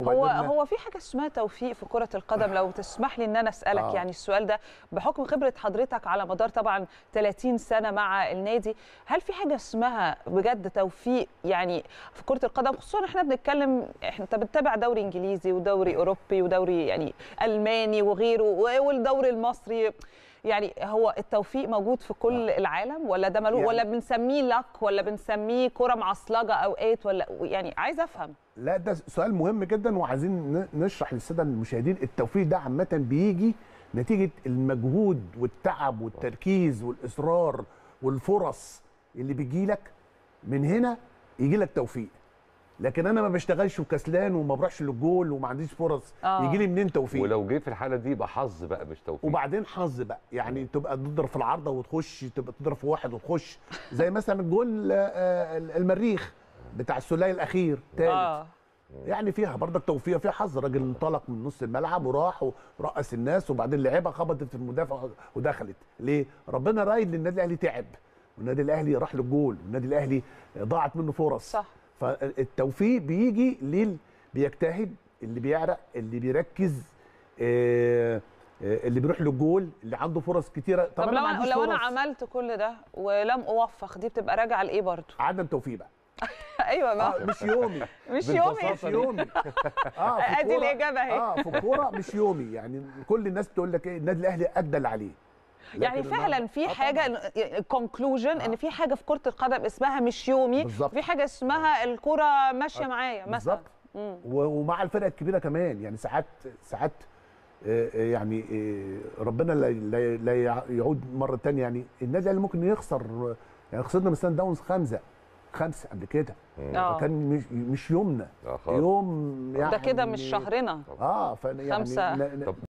هو وبعدين- هو في حاجه اسمها توفيق في كره القدم لو تسمح لي ان انا اسالك آه. يعني السؤال ده بحكم خبره حضرتك على مدار طبعا 30 سنه مع النادي هل في حاجه اسمها بجد توفيق يعني في كره القدم خصوصا احنا بنتكلم احنا انت بتتابع دوري انجليزي ودوري اوروبي ودوري يعني الماني وغيره و- والدوري المصري يعني هو التوفيق موجود في كل العالم ولا ده ملوك يعني- ولا بنسميه لك ولا بنسميه كره معصلجه اوقات ولا يعني عايز افهم لا ده سؤال مهم جدا وعايزين ن- نشرح للساده المشاهدين التوفيق ده عامه بيجي نتيجه المجهود والتعب والتركيز والاصرار والفرص اللي بيجي لك من هنا يجي لك توفيق لكن انا ما بشتغلش وكسلان وما بروحش للجول وما عنديش فرص آه. يجي لي منين توفيق ولو جه في الحاله دي يبقى حظ بقى مش توفيق وبعدين حظ بقى يعني تبقى تضرب في العارضه وتخش تبقى تضرب في واحد وتخش زي مثلا جول آه، المريخ بتاع السوليه الاخير ثالث اه يعني فيها برضك توفيق فيها حظ راجل انطلق من نص الملعب وراح ورقص الناس وبعدين لعبها خبطت في المدافع ودخلت ليه ربنا رايد للنادي الاهلي تعب والنادي الاهلي راح للجول والنادي الاهلي ضاعت منه فرص صح فالتوفيق بيجي للي بيجتهد اللي بيعرق اللي بيركز آه، آه، اللي بيروح للجول اللي عنده فرص كتيره طب أنا لو ما عنديش لو انا فرص. عملت كل ده ولم اوفق دي بتبقى راجعه لايه برضه عدم توفيق بقى ايوه ما آه مش يومي مش بالبساطة يومي مش يومي اه في ادي الكورة- الاجابه اهي اه في الكوره مش يومي يعني كل الناس تقول لك ايه النادي الاهلي ادى اللي عليه يعني لكن فعلا النهاردة- في آه حاجه كونكلوجن ان في حاجه في كره القدم اسمها مش يومي بالظبط. في حاجه اسمها الكره ماشيه معايا مثلا بالظبط و- ومع الفرق الكبيره كمان يعني ساعات ساعات آه، آه، يعني آه، ربنا لا- لا لا يعود مره تانية يعني النادي الاهلي ممكن يخسر يعني خسرنا من سان داونز خمسه خمسه قبل كده اه فكان مش مش يومنا آه خالص. يوم يعني ده كده مش شهرنا اه فيعني خمسة. ن- ن- طب